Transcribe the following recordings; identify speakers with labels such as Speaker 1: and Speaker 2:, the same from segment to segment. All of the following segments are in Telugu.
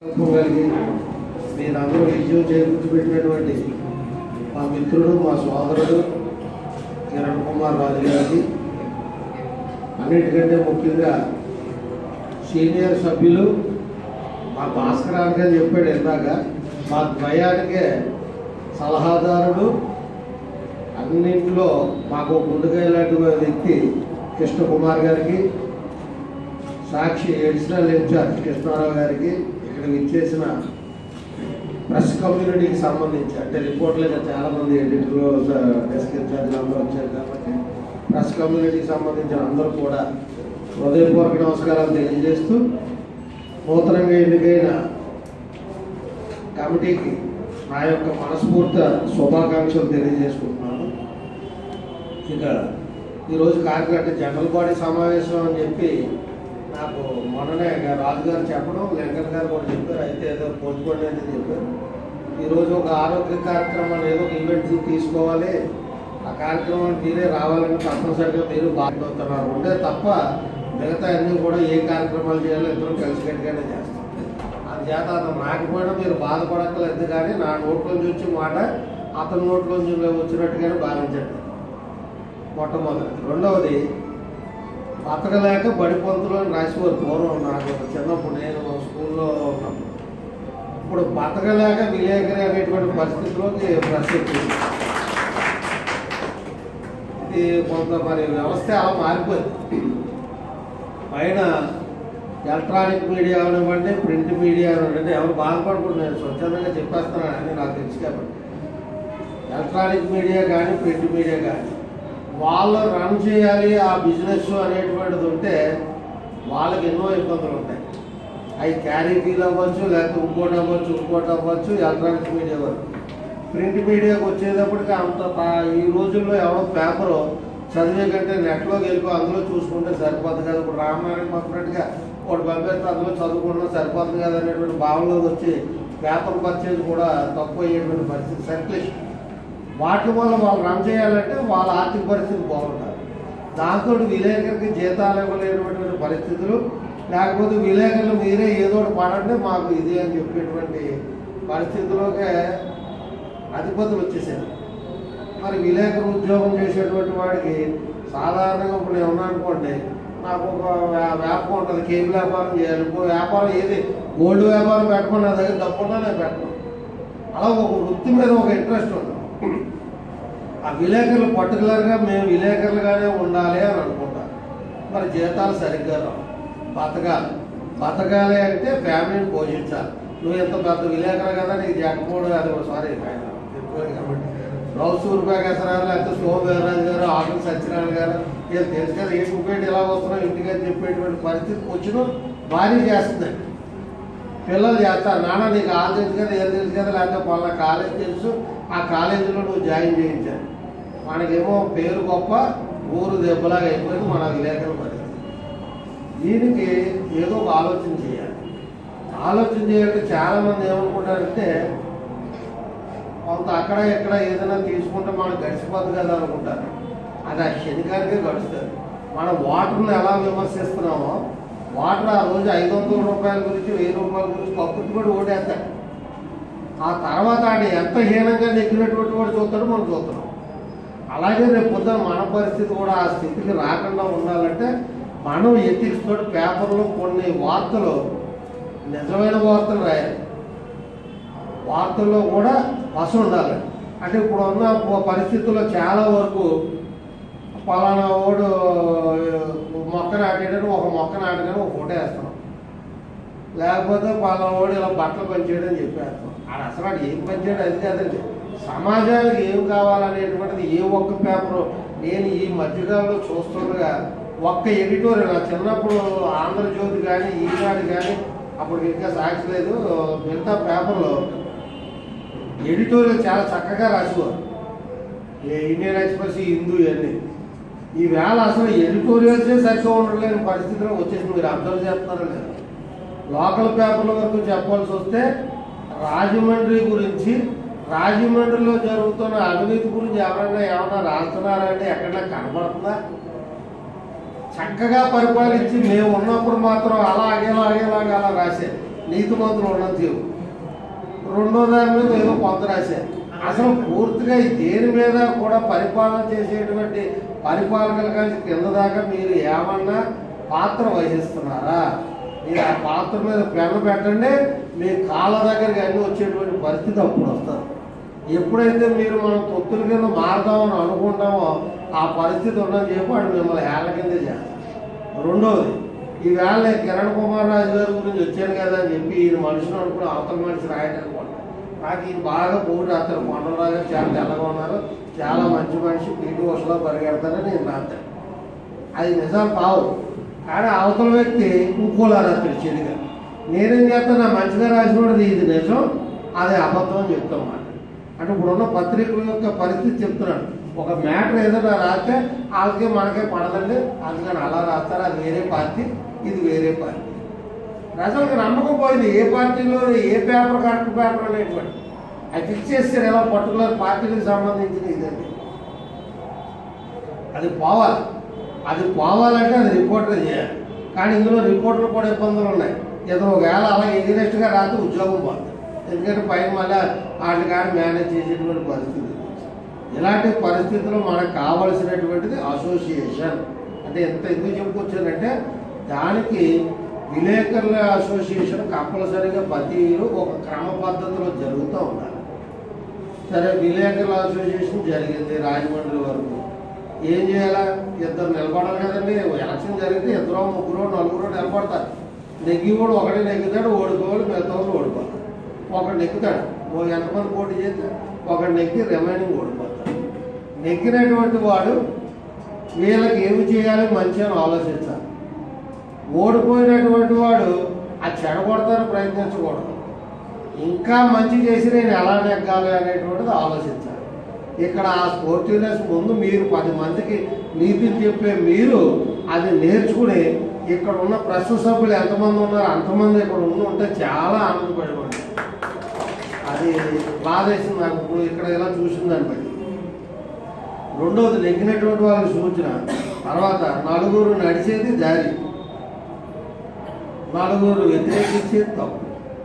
Speaker 1: కలిగి మీరందరూ విజయం చేకూర్చిపెట్టినటువంటి మా మిత్రుడు మా సోదరుడు కిరణ్ కుమార్ రాజు గారికి అన్నిటికంటే ముఖ్యంగా సీనియర్ సభ్యులు మా భాస్కర్ గారు చెప్పాడు ఇందాక మా ద్వయానికే సలహాదారుడు అన్నింటిలో మాకు గుండెకాయ లాంటి వ్యక్తి కృష్ణకుమార్ గారికి సాక్షి ఎడిషనల్ ఇన్ఛార్జ్ కృష్ణారావు గారికి ఇక్కడ విచ్చేసిన ప్రెస్ కమ్యూనిటీకి సంబంధించి అంటే రిపోర్ట్లుగా చాలా మంది ఎడిటర్లు డెస్క్ ఇన్ఛార్జ్లు అందరూ వచ్చారు కాబట్టి ప్రెస్ కమ్యూనిటీకి సంబంధించిన అందరూ కూడా హృదయపూర్వక నమస్కారాలు తెలియజేస్తూ నూతనంగా ఎన్నికైన కమిటీకి నా యొక్క మనస్ఫూర్త శుభాకాంక్షలు తెలియజేసుకుంటున్నాను ఇక ఈరోజు కార్యక్రమం జనరల్ బాడీ సమావేశం అని చెప్పి నాకు మొన్ననే రాజుగారు చెప్పడం వెంకట్ గారు కూడా చెప్పారు అయితే ఏదో పోల్చుకోండి అని చెప్పారు ఈరోజు ఒక ఆరోగ్య కార్యక్రమాన్ని ఏదో ఒక ఈవెంట్ తీసుకోవాలి ఆ కార్యక్రమానికి మీరే రావాలని తప్పనిసరిగా మీరు బాధ్యతన్నారు ఉండే తప్ప మిగతా అన్నీ కూడా ఏ కార్యక్రమాలు చేయాలో ఇద్దరు కలిసికట్టుగానే చేస్తాం అందుచేత అతను రాకపోయినా మీరు బాధపడక్కలేదు కానీ నా నోట్లోంచి వచ్చే మాట అతని నోట్లోంచి వచ్చినట్టుగానే భావించండి మొట్టమొదటి రెండవది బతకలేక బడి పంతులు అని రాసేవారు పూర్వం నాకు చిన్నప్పుడు నేను స్కూల్లో ఉన్నప్పుడు ఇప్పుడు బతకలేక విలేకరి అనేటువంటి పరిస్థితిలోకి ప్రసిద్ధి ఇది కొంత మరి వ్యవస్థ అలా మారిపోయింది పైన ఎలక్ట్రానిక్ మీడియా అవనివ్వండి ప్రింట్ మీడియా అవనివ్వండి ఎవరు బాధపడకూడదు నేను స్వచ్ఛందంగా చెప్పేస్తున్నాను అని నాకు తెలుసు కాబట్టి ఎలక్ట్రానిక్ మీడియా కానీ ప్రింట్ మీడియా కానీ వాళ్ళు రన్ చేయాలి ఆ బిజినెస్ అనేటువంటిది ఉంటే వాళ్ళకి ఎన్నో ఇబ్బందులు ఉంటాయి అవి క్యారీ ఫీల్ అవ్వచ్చు లేకపోతే ఇంకోటి అవ్వచ్చు ఇంకోటి అవ్వచ్చు ఎలక్ట్రానిక్ మీడియా వరకు ప్రింట్ మీడియాకి వచ్చేటప్పటికి అంత పా- ఈ రోజుల్లో ఎవరో పేపరు చదివే కంటే నెట్లోకి వెళ్ళిపో అందులో చూసుకుంటే సరిపోతుంది కదా ఇప్పుడు రామాయణం పంపినట్టుగా ఒకటి పంపిస్తే అందులో చదువుకున్నా సరిపోతుంది కదా అనేటువంటి భావనలోకి వచ్చి పేపర్ పర్చేజ్ కూడా తక్కువ అయ్యేటువంటి పరిస్థితి సర్క్యులేషన్ వాటి వల్ల వాళ్ళు రన్ చేయాలంటే వాళ్ళ ఆర్థిక పరిస్థితి బాగుండాలి దాంతో విలేకరికి జీతాలు ఇవ్వలేనటువంటి పరిస్థితులు లేకపోతే విలేకరులు మీరే ఏదో ఒకటి పడండి మాకు ఇది అని చెప్పేటువంటి పరిస్థితుల్లోకే అధిపతులు వచ్చేసారు మరి విలేకరు ఉద్యోగం చేసేటువంటి వాడికి సాధారణంగా ఇప్పుడు నేను ఉన్నా అనుకోండి నాకు ఒక వ్యా- వ్యాపారం ఉంటుంది కేబుల్ వ్యాపారం చేయాలి ఇంకో వ్యాపారం ఏది గోల్డ్ వ్యాపారం పెట్టమని నా దగ్గర డబ్బున్నా నేను పెట్టను అలా ఒక వృత్తి మీద ఒక ఇంట్రెస్ట్ ఉంటుంది ఆ విలేకరులు పర్టికులర్గా మేము విలేకరులుగానే ఉండాలి అని అనుకుంటారు మరి జీతాలు సరిగ్గా రావు బతకాలి బతకాలి అంటే ఫ్యామిలీని పోషించాలి నువ్వు ఎంత పెద్ద విలేకరు కదా నీకు జగన్మోహన్ అది సారీ కాబట్టి రౌసూర్ పేకేశ్వరరావు లేకపోతే సోమవీరరాజు గారు ఆటల సత్యనారాయణ గారు వీళ్ళు తెలుసు కదా ఏ కుప్పేటి ఎలా వస్తున్నావు ఇంటికి అని చెప్పేటువంటి పరిస్థితి వచ్చిన భారీ చేస్తుందండి పిల్లలు చేస్తారు నాన్న నీకు ఆ తెలుసు కదా ఏం తెలుసు కదా లేకపోతే వాళ్ళ కాలేజ్ తెలుసు ఆ కాలేజీలో నువ్వు జాయిన్ చేయించాను మనకేమో పేరు గొప్ప ఊరు దెబ్బలాగా అయిపోయింది మన విలేకరుల పరిస్థితి దీనికి ఏదో ఒక ఆలోచన చేయాలి ఆలోచన చేయాలంటే చాలా మంది ఏమనుకుంటారంటే కొంత అక్కడ ఇక్కడ ఏదైనా తీసుకుంటే మనం గడిచిపోతుంది కదా అనుకుంటారు అది ఆ శనికానికే గడుస్తుంది మనం వాటర్ని ఎలా విమర్శిస్తున్నామో వాటర్ ఆ రోజు ఐదు వందల రూపాయల గురించి వెయ్యి రూపాయల గురించి కక్కుర్తి కూడా ఓటేస్తాడు ఆ తర్వాత ఆడ ఎంత హీనంగా నెగ్గినటువంటి వాడు చూస్తాడో మనం చూస్తున్నాం అలాగే రేపు పొద్దున మన పరిస్థితి కూడా ఆ స్థితికి రాకుండా ఉండాలంటే మనం ఎథిక్స్ తోటి పేపర్లో కొన్ని వార్తలు నిజమైన వార్తలు రాయాలి వార్తల్లో కూడా పస ఉండాలి అంటే ఇప్పుడు ఉన్న ప- పరిస్థితుల్లో చాలా వరకు పలానా వాడు మొక్క నాటాడని ఒక మొక్క నాటగానే ఒక ఫోటో వేస్తున్నాం లేకపోతే పలానా వాడు ఇలా బట్టలు పనిచేయడం చెప్పేస్తాం ఆడ అసలు ఆడు ఏం పనిచేయడం అది కాదండి సమాజానికి ఏం కావాలనేటువంటిది ఏ ఒక్క పేపరు నేను ఈ మధ్యకాలంలో చూస్తుండగా ఒక్క ఎడిటోరియల్ నా చిన్నప్పుడు ఆంధ్రజ్యోతి కానీ ఈనాడు కానీ అప్పుడు ఇంకా సాక్షి లేదు మిగతా పేపర్లో ఎడిటోరియల్ చాలా చక్కగా రాసేవారు ఏ ఇండియన్ ఎక్స్ప్రెస్ హిందూ ఇవన్నీ ఈవేళ అసలు ఎడిటోరియల్సే సరిగ్గా ఉండలేని పరిస్థితిలో వచ్చేసి మీరు అబ్జర్వ్ చేస్తున్నారో లేదు లోకల్ పేపర్ల వరకు చెప్పాల్సి వస్తే రాజమండ్రి గురించి రాజమండ్రిలో జరుగుతున్న అవినీతి గురించి ఎవరైనా ఏమైనా రాస్తున్నారంటే ఎక్కడైనా కనబడుతుందా చక్కగా పరిపాలించి మేము ఉన్నప్పుడు మాత్రం అలా అగేలా అగేలాగా అలా రాసే నీతి మంత్రులు ఉన్నంత సేపు రెండో దాని మీద ఏదో కొంత రాశారు అసలు పూర్తిగా ఈ దేని మీద కూడా పరిపాలన చేసేటువంటి పరిపాలకుల కలిసి కింద దాకా మీరు ఏమన్నా పాత్ర వహిస్తున్నారా మీరు ఆ పాత్ర మీద పెన్ను పెట్టండి మీ కాళ్ళ దగ్గరికి అన్ని వచ్చేటువంటి పరిస్థితి అప్పుడు వస్తుంది ఎప్పుడైతే మీరు మనం తొత్తుల కింద మారదామని అనుకుంటామో ఆ పరిస్థితి ఉందని చెప్పి వాడు మిమ్మల్ని హేళ కింద చేస్తారు రెండవది ఈవేళ నేను కిరణ్ కుమార్ రాజు గారి గురించి వచ్చాను కదా అని చెప్పి ఈయన మనుషులు అనుకుని అవతల మనిషి రాయడానికి నాకు ఈయన బాగా పోటీ రాస్తారు కొండరాగా చాలా తెల్లగా ఉన్నారు చాలా మంచి మనిషి పీటీ వర్షంలో పరిగెడతారని నేను రాస్తాను అది నిజాలు కావు కానీ అవతల వ్యక్తి ఇంకోలా రాత్రి చెడుగా నేనేం చేస్తాను నా మంచిగా రాసినోడిది ఇది నిజం అది అబద్ధం అని చెప్తాం మాట అంటే ఇప్పుడున్న పత్రికల యొక్క పరిస్థితి చెప్తున్నాను ఒక మ్యాటర్ ఏదైనా రాస్తే వాళ్ళకి మనకే పడదండి అందుకని అలా రాస్తారు అది వేరే పార్టీ ఇది వేరే పార్టీ ప్రజలకు నమ్మకం పోయింది ఏ పార్టీలో ఏ పేపర్ కరెక్ట్ పేపర్ అనేటువంటి అది ఫిక్స్ చేస్తారు ఎలా పర్టికులర్ పార్టీలకు సంబంధించిన ఇదండి అది పోవాలి అది పోవాలంటే అది రిపోర్టర్ చేయాలి కానీ ఇందులో రిపోర్టర్లు కూడా ఇబ్బందులు ఉన్నాయి ఇతను ఒకవేళ అలా ఎగ్నెస్ట్గా రాస్తే ఉద్యోగం పోతుంది ఎందుకంటే పైన మళ్ళీ వాటి కానీ మేనేజ్ చేసేటువంటి పరిస్థితి ఇలాంటి పరిస్థితుల్లో మనకు కావలసినటువంటిది అసోసియేషన్ అంటే ఎంత ఎందుకు చెప్పుకొచ్చానంటే దానికి విలేకరుల అసోసియేషన్ కంపల్సరీగా ప్రతి ఇయర్ ఒక క్రమ పద్ధతిలో జరుగుతూ ఉండాలి సరే విలేకరుల అసోసియేషన్ జరిగింది రాజమండ్రి వరకు ఏం చేయాలా ఇద్దరు నిలబడాలి కదండి ఎలక్షన్ జరిగితే ఇద్దరు ముగ్గురు నలుగురు నిలబడతారు నెగ్గి కూడా ఒకటే నెగ్గుతాడు ఓడిపోవాలి మిగతా వాళ్ళు ఓడిపోతారు ఒకడు నెగ్గుతాడు ఓ ఎంతమంది పోటీ చేస్తే ఒకడు నెగ్గి రిమైనింగ్ ఓడిపోతాడు నెగ్గినటువంటి వాడు వీళ్ళకి ఏమి చేయాలి మంచి అని ఆలోచించాలి ఓడిపోయినటువంటి వాడు ఆ చెడగొడతాను ప్రయత్నించకూడదు ఇంకా మంచి చేసి నేను ఎలా నెగ్గాలి అనేటువంటిది ఆలోచించాలి ఇక్కడ ఆ స్పోర్టివ్నెస్ ముందు మీరు పది మందికి నీతిని చెప్పే మీరు అది నేర్చుకుని ఇక్కడ ఉన్న ప్రెస్ సభ్యులు ఎంతమంది ఉన్నారు అంతమంది ఇక్కడ ఉండి ఉంటే చాలా ఆనందపడేవాడు అది బాధేసింది నాకు ఇప్పుడు ఇక్కడ ఇలా చూసిందని బట్టి రెండవది నెగ్గినటువంటి వాళ్ళకి సూచన తర్వాత నలుగురు నడిచేది దారి నలుగురు వ్యతిరేకించేది తప్పు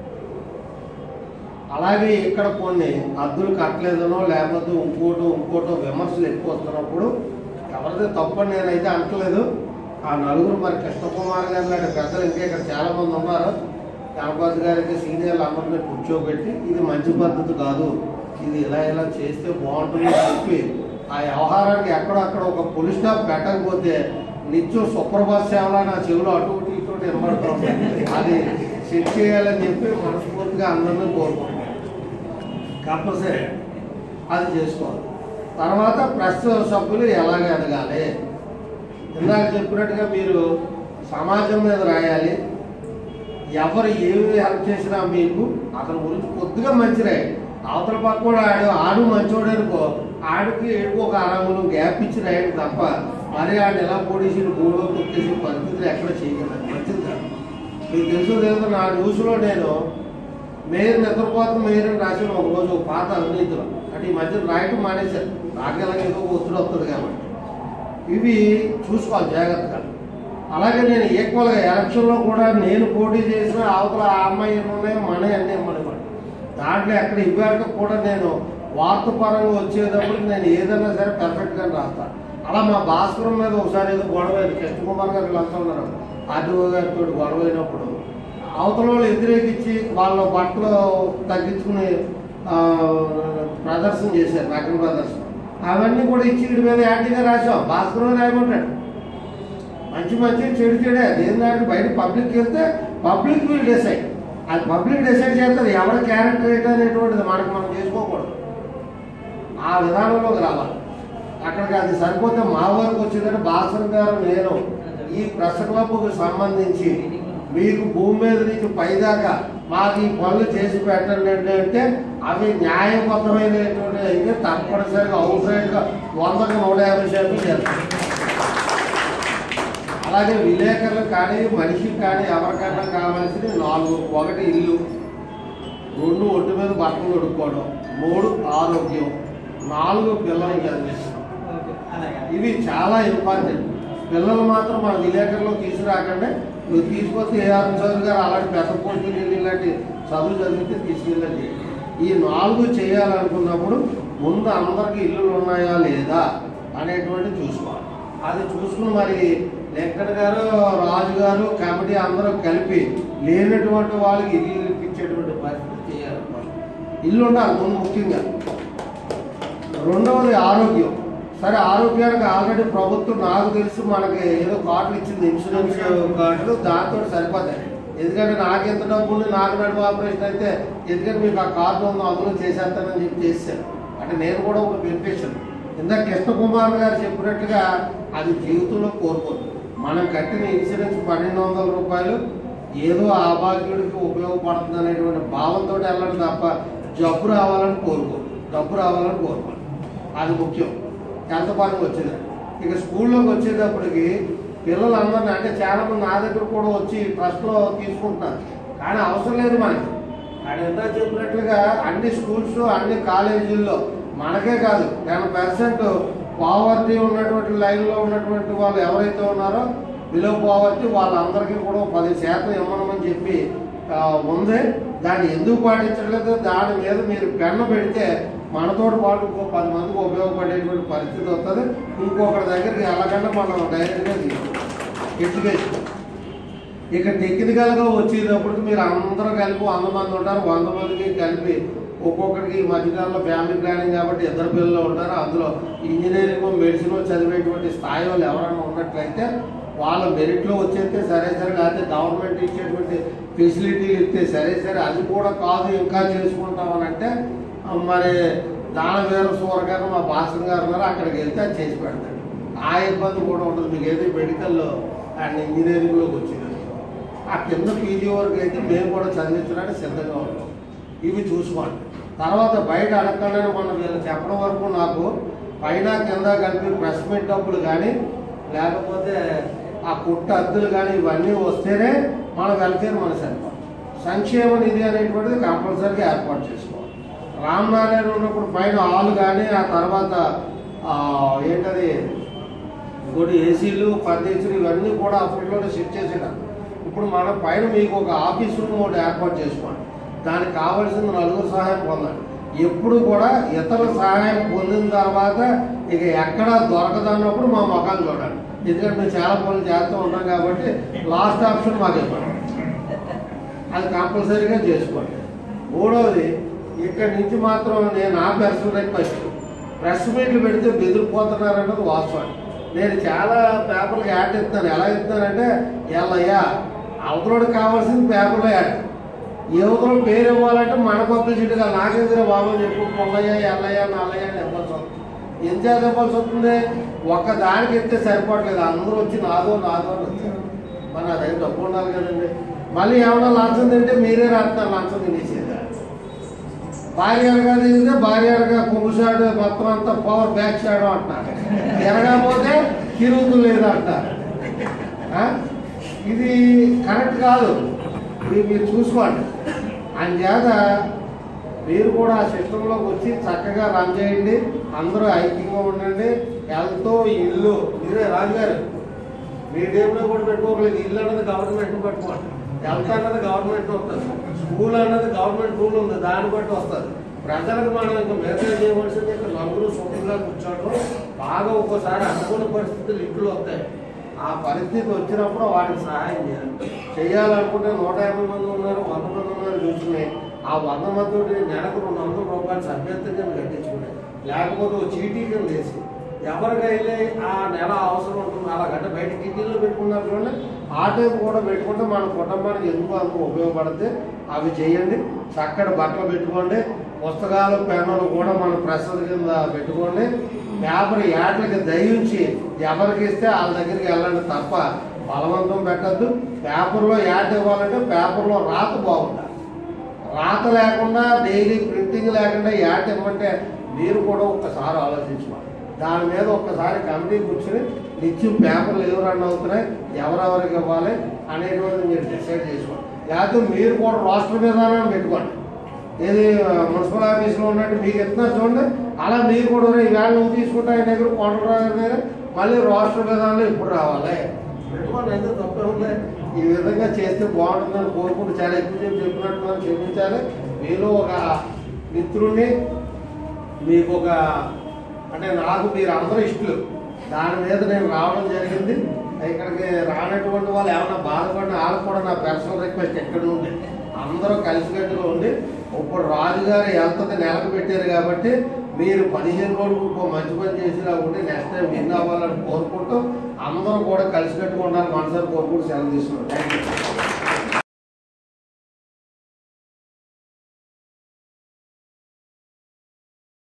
Speaker 1: అలాగే ఇక్కడ కొన్ని అద్దులు కట్టలేదనో లేకపోతే ఇంకోటో ఇంకోటో విమర్శలు ఎక్కువ వస్తున్నప్పుడు ఎవరిది తప్పని నేనైతే అంటలేదు ఆ నలుగురు మరి కృష్ణకుమార్ గారు లాంటి పెద్దలు ఇంకా ఇక్కడ చాలా మంది ఉన్నారు గణపతి గారికి సీనియర్లు అందరినీ కూర్చోబెట్టి ఇది మంచి పద్ధతి కాదు ఇది ఇలా ఇలా చేస్తే బాగుంటుంది అని చెప్పి ఆ వ్యవహారానికి ఎక్కడక్కడ ఒక పులి స్టాప్ పెట్టకపోతే నిత్యం సుప్రభాత్ సేవలా నా చెవిలో అటు ఇటు ఇటు వినబడుతూ ఉంటాయి అది సెట్ చేయాలని చెప్పి మనస్ఫూర్తిగా అందరినీ కోరుకుంటున్నాను కంపల్సరీ అది చేసుకోవాలి తర్వాత ప్రెస్ సభ్యులు ఎలాగ ఎదగాలి ఇందాక చెప్పినట్టుగా మీరు సమాజం మీద రాయాలి ఎవరు ఏమి హెల్ప్ చేసినా మీకు అతని గురించి కొద్దిగా మంచి రాయండి అవతల పక్క కూడా ఆడు ఆడు మంచోడు అనుకో ఆడికి ఏడుకో ఒక అరంగులు గ్యాప్ ఇచ్చి రాయండి తప్ప మరి ఆడు ఎలా పొడిసి భూమిలో తొక్కేసి పరిస్థితులు ఎక్కడ చేయగలరు మంచిది కాదు మీకు తెలుసు తెలుసు నా న్యూస్లో నేను మేయర్ నిద్రపోతుంది మేయర్ అని రాసిన ఒక రోజు ఒక పాత అవినీతిలో అంటే ఈ మధ్య రాయటం మానేశారు నాకు ఎలాగ ఏదో ఒత్తిడి వస్తుంది కాబట్టి ఇవి చూసుకోవాలి జాగ్రత్తగా అలాగే నేను ఈక్వల్గా ఎలక్షన్లో కూడా నేను పోటీ చేసిన అవతల ఆ అమ్మాయి ఎన్ని ఉన్నాయో మన అన్నీ ఇవ్వమనివ్వండి దాంట్లో ఎక్కడ ఇవ్వాక కూడా నేను వార్త పరంగా వచ్చేటప్పుడు నేను ఏదైనా సరే పర్ఫెక్ట్గా రాస్తాను అలా మా భాస్కరం మీద ఒకసారి ఏదో గొడవ అయింది కృష్ణకుమార్ గారు వీళ్ళంతా ఉన్నారు ఆర్డీఓ గారితో గొడవ అయినప్పుడు అవతల వాళ్ళు వ్యతిరేకించి వాళ్ళ బట్టలు తగ్గించుకుని ఆ, ప్రదర్శన చేశారు నగర ప్రదర్శన అవన్నీ కూడా ఇచ్చి వీడి మీద యాంటీగా రాసాం భాస్కరం రాయమంటాడు మంచి మంచి చెడు చెడే దేని బయట పబ్లిక్ వెళ్తే పబ్లిక్ విల్ డిసైడ్ అది పబ్లిక్ డిసైడ్ చేస్తారు ఎవరి క్యారెక్టర్ ఏంటి అనేటువంటిది మనకు మనం చేసుకోకూడదు ఆ విధానంలోకి రావాలి అక్కడికి అది సరిపోతే మా వరకు వచ్చిందంటే భాస్కర్ గారు నేను ఈ ప్రెస్ క్లబ్కు సంబంధించి మీకు భూమి మీద నుంచి పైదాకా మాకు ఈ పనులు చేసి పెట్టండి అంటే అవి న్యాయబద్ధమైనటువంటి అయితే తప్పనిసరిగా అవుట్ రైట్గా వందకు నూట యాభై శాతం చేస్తాం అలాగే విలేకరులు కానీ మనిషికి కానీ ఎవరికైనా కావాల్సింది నాలుగు ఒకటి ఇల్లు రెండు ఒడ్డు మీద బట్టలు కొడుకోవడం మూడు ఆరోగ్యం నాలుగు పిల్లల్ని చదివించడం ఇవి చాలా ఇంపార్టెంట్ పిల్లలు మాత్రం మన విలేకరులో తీసుకురాకండి నువ్వు తీసుకొస్తే ఏఆర్ చౌదరి గారు అలాంటి పెద్ద పోస్టులు వెళ్ళి ఇలాంటి చదువు చదివితే తీసుకెళ్ళండి ఈ నాలుగు చేయాలనుకున్నప్పుడు ముందు అందరికి ఇల్లులు ఉన్నాయా లేదా అనేటువంటి చూసుకోవాలి అది చూసుకుని మరి వెంకట గారు రాజు గారు కమిటీ అందరూ కలిపి లేనటువంటి వాళ్ళకి ఇల్లు ఇప్పించేటువంటి పరిస్థితి చేయాలి first. ఇల్లు ఉండాలి ముందు ముఖ్యంగా రెండవది ఆరోగ్యం సరే ఆరోగ్యానికి ఆల్రెడీ ప్రభుత్వం నాకు తెలిసి మనకి ఏదో కార్డులు ఇచ్చింది ఇన్సూరెన్స్ కార్డులు దాంతో సరిపోతాయి ఎందుకంటే నాకు ఎంత డబ్బు ఉంది నాకు నడుము ఆపరేషన్ అయితే ఎందుకంటే మీకు ఆ కార్డు ఉందో అందులో చేసేస్తానని చెప్పి చేశాను అంటే నేను కూడా ఒక బెనిఫిషియల్ ఇందాక కృష్ణకుమార్ గారు చెప్పినట్టుగా అది జీవితంలో కోరుకోదు మనం కట్టిన ఇన్సూరెన్స్ పన్నెండు వందల రూపాయలు ఏదో ఆభాగ్యుడికి ఉపయోగపడుతుంది అనేటువంటి భావంతో వెళ్ళడం తప్ప జబ్బు రావాలని కోరుకోదు డబ్బు రావాలని కోరుకోదు అది ముఖ్యం ఎంత పనికి వచ్చింది ఇక స్కూల్లోకి వచ్చేటప్పటికి పిల్లలందరినీ అంటే చాలా మంది నా దగ్గర కూడా వచ్చి ట్రస్ట్లో తీసుకుంటున్నారు కానీ అవసరం లేదు మనకి ఆయన ఎంత చెప్పినట్లుగా అన్ని స్కూల్స్ అన్ని కాలేజీల్లో మనకే కాదు టెన్ పర్సెంట్ పావర్టీ ఉన్నటువంటి లైన్లో ఉన్నటువంటి వాళ్ళు ఎవరైతే ఉన్నారో బిలో పావర్టీ వాళ్ళందరికీ కూడా ఒక పది శాతం ఇవ్వమని చెప్పి ఆ, ఉంది దాన్ని ఎందుకు పాటించట్లేదు దాని మీద మీరు పెన్ను పెడితే మనతో పాటు ఇంకో పది మందికి ఉపయోగపడేటువంటి పరిస్థితి వస్తుంది ఇంకొకరి దగ్గరికి వెళ్ళకుండా మనం డైరెక్ట్గా ఎడ్యుకేషన్ ఇక టెక్నికల్గా వచ్చేటప్పటికి మీరు అందరూ కలిపి వంద మంది ఉంటారు వంద మందికి కలిపి ఒక్కొక్కరికి ఈ మధ్యకాలంలో ఫ్యామిలీ ప్లానింగ్ కాబట్టి ఇద్దరు పిల్లలు ఉంటారు అందులో ఇంజనీరింగ్ మెడిసిన్ చదివేటువంటి స్థాయి వాళ్ళు ఎవరైనా ఉన్నట్లయితే వాళ్ళ మెరిట్లో వచ్చేస్తే సరే సరే లేకపోతే గవర్నమెంట్ ఇచ్చేటువంటి ఫెసిలిటీలు ఇస్తే సరే సరే అది కూడా కాదు ఇంకా చేసుకుంటామని అంటే ఆ, మరి దాన వీర సూరగారు మా భాస్కర్ గారు ఉన్నారు అక్కడికి వెళ్తే అది చేసి పెడతాడు ఆ ఇబ్బంది కూడా ఉంటుంది మీకు ఏది మెడికల్లో అండ్ ఇంజనీరింగ్లోకి వచ్చింది ఆ కింద పీజీ వరకు అయితే మేము కూడా చదివించడానికి సిద్ధంగా ఉన్నాం ఇవి చూసుకోండి తర్వాత బయట అడగకుండా మనం వీళ్ళు చెప్పడం వరకు నాకు పైన కింద కలిపి ప్రెస్ మీట్ డబ్బులు కానీ లేకపోతే ఆ కుట్ట అద్దులు కానీ ఇవన్నీ వస్తేనే మన వెల్ఫేర్ మన సరిపోతుంది సంక్షేమ నిధి అనేటువంటిది కంపల్సరీగా ఏర్పాటు చేసుకోవాలి రామనారాయణ ఉన్నప్పుడు పైన హాల్ కానీ ఆ తర్వాత ఆ, ఏంటది ఇంకోటి ఏసీలు ఫర్నిచర్ ఇవన్నీ కూడా అప్పట్లోనే సెట్ చేసేట ఇప్పుడు మన పైన మీకు ఒక ఆఫీస్ రూమ్ ఒకటి ఏర్పాటు చేసుకోండి దానికి కావాల్సిన నలుగురు సహాయం పొందండి ఎప్పుడు కూడా ఇతరుల సహాయం పొందిన తర్వాత ఇక ఎక్కడ దొరకదన్నప్పుడు మా ముఖాలు చూడండి ఎందుకంటే మేము చాలా పనులు చేస్తూ ఉంటాం కాబట్టి లాస్ట్ ఆప్షన్ మాకు ఇవ్వండి అది కంపల్సరీగా చేసుకోండి మూడవది ఇక్కడి నుంచి మాత్రం నేను ఆ పర్సనల్ రిక్వెస్ట్ ప్రెస్ మీట్లు పెడితే బెదిరిపోతున్నారన్నది వాస్తవం నేను చాలా పేపర్లకు యాడ్ ఇస్తాను ఎలా ఇస్తానంటే ఎల్లయ్యా అవతలోడికి కావాల్సింది పేపర్లో యాడ్ యువతలో పేరు ఇవ్వాలంటే మన పబ్లిసిటీగా నాకెందుకు బాబు అని చెప్పు పొల్లయ్య ఎల్లయ్య నల్లయ్య అని ఇవ్వాల్సి వస్తుంది ఎంత చేత ఇవ్వాల్సి వస్తుంది ఒక్క దానికి ఎత్తే సరిపోవట్లేదు అందరూ వచ్చి నాదో నాదో అని వచ్చారు మన అదే డబ్బు ఉండాలి కదండి మళ్ళీ ఏమన్నా లంచం తింటే మీరే రాస్తారు లంచం తినేసేది భార్యలుగా తిరిగితే భార్యలుగా కుంగుసాడు మొత్తం అంతా పవర్ బ్యాక్ షాడు అంటున్నారు తిరగకపోతే తిరుగుతూ లేదు అంటారు ఆ? ఇది కరెక్ట్ కాదు ఇది మీరు చూసుకోండి అంచేత మీరు కూడా ఆ సిస్టంలోకి వచ్చి చక్కగా రన్ చేయండి అందరూ ఐక్యంగా ఉండండి హెల్త్ ఇల్లు మీరే రాజుగారు మీ టేబుల్ కూడా పెట్టుకోకలేదు ఇల్లు అన్నది గవర్నమెంట్ పెట్టుకోండి హెల్త్ అన్నది గవర్నమెంట్ వస్తుంది స్కూల్ అన్నది గవర్నమెంట్ రూల్ ఉంది దాన్ని బట్టి వస్తుంది ప్రజలకు మనం ఇంకా మెసేజ్ చేయవలసింది ఇక్కడ నలుగురు సొంతంగా కూర్చోవడం బాగా ఒక్కోసారి అనుకూల పరిస్థితులు ఇంట్లో వస్తాయి ఆ పరిస్థితి వచ్చినప్పుడు వాటికి సహాయం చేయాలి చేయాలనుకుంటే నూట యాభై మంది ఉన్నారు వంద మంది ఉన్నారు చూస్తున్నాయి ఆ వంద మంది తోటి నెలకు రెండు వందల రూపాయలు సభ్యత్వం కింద కట్టించుకున్నాయి లేకపోతే ఓ చీటీ కింద వేసి ఎవరికైతే ఆ నెల అవసరం ఉంటుందో అలా గంట బయట కిడ్నీలో పెట్టుకున్నారు చూడండి ఆ టైం కూడా పెట్టుకుంటే మన కుటుంబానికి ఎందుకు అంత ఉపయోగపడితే అవి చేయండి చక్కటి బట్టలు పెట్టుకోండి పుస్తకాలు పెన్నులు కూడా మన ప్రసాద్ కింద పెట్టుకోండి పేపర్ యాడ్లకి దయించి ఎవరికి ఇస్తే వాళ్ళ దగ్గరికి వెళ్ళండి తప్ప బలవంతం పెట్టద్దు పేపర్లో యాడ్ ఇవ్వాలంటే పేపర్లో రాత బాగుండాలి రాత లేకుండా డైలీ ప్రింటింగ్ లేకుండా యాడ్ ఇవ్వమంటే మీరు కూడా ఒక్కసారి ఆలోచించుకోవాలి దాని మీద ఒక్కసారి కమిటీ కూర్చుని నిత్యం పేపర్లు ఎవరు రన్ అవుతున్నాయి ఎవరెవరికి ఇవ్వాలి అనేటువంటిది మీరు డిసైడ్ చేసుకోండి లేకపోతే మీరు కూడా రాష్ట్ర విధానాన్ని పెట్టుకోండి ఏది మున్సిపల్ ఆఫీస్లో ఉన్నట్టు మీకు ఎత్తున్నారు చూడండి అలా మీరు కూడా "ఒరేయ్, ఈవేళ నువ్వు తీసుకుంటా ఆయన దగ్గర కొండరావు దగ్గర మళ్ళీ రాష్ట్ర విధానంలో ఇప్పుడు రావాలి పెట్టుకోండి ఎందుకు తప్పే ఉంది ఈ విధంగా చేస్తే బాగుంటుందని కోరుకుంటూ చాలా ఎక్కువ చెప్పి చెప్పినట్టు మనం క్షమించాలి మీలో ఒక మిత్రుడిని మీకు ఒక అంటే నాకు మీరు అందరూ ఇష్టలు దాని మీద నేను రావడం జరిగింది ఇక్కడికి రానటువంటి వాళ్ళు ఏమైనా బాధపడిన వాళ్ళకు కూడా నా పర్సనల్ రిక్వెస్ట్ ఎక్కడ ఉంది అందరూ కలిసికట్టుగా ఉండి ఇప్పుడు రాజుగారు ఎంతది నెలకు పెట్టారు కాబట్టి మీరు పదిహేను రోజులు ఇంకో మంచి పని చేసినా ఉంటే నెక్స్ట్ టైం విన్ అవ్వాలని కోరుకుంటూ అందరూ కూడా కలిసికట్టుగా ఉండాలని మనసారి కోరుకుంటూ సెలవు తీసుకున్నాం థ్యాంక్ యూ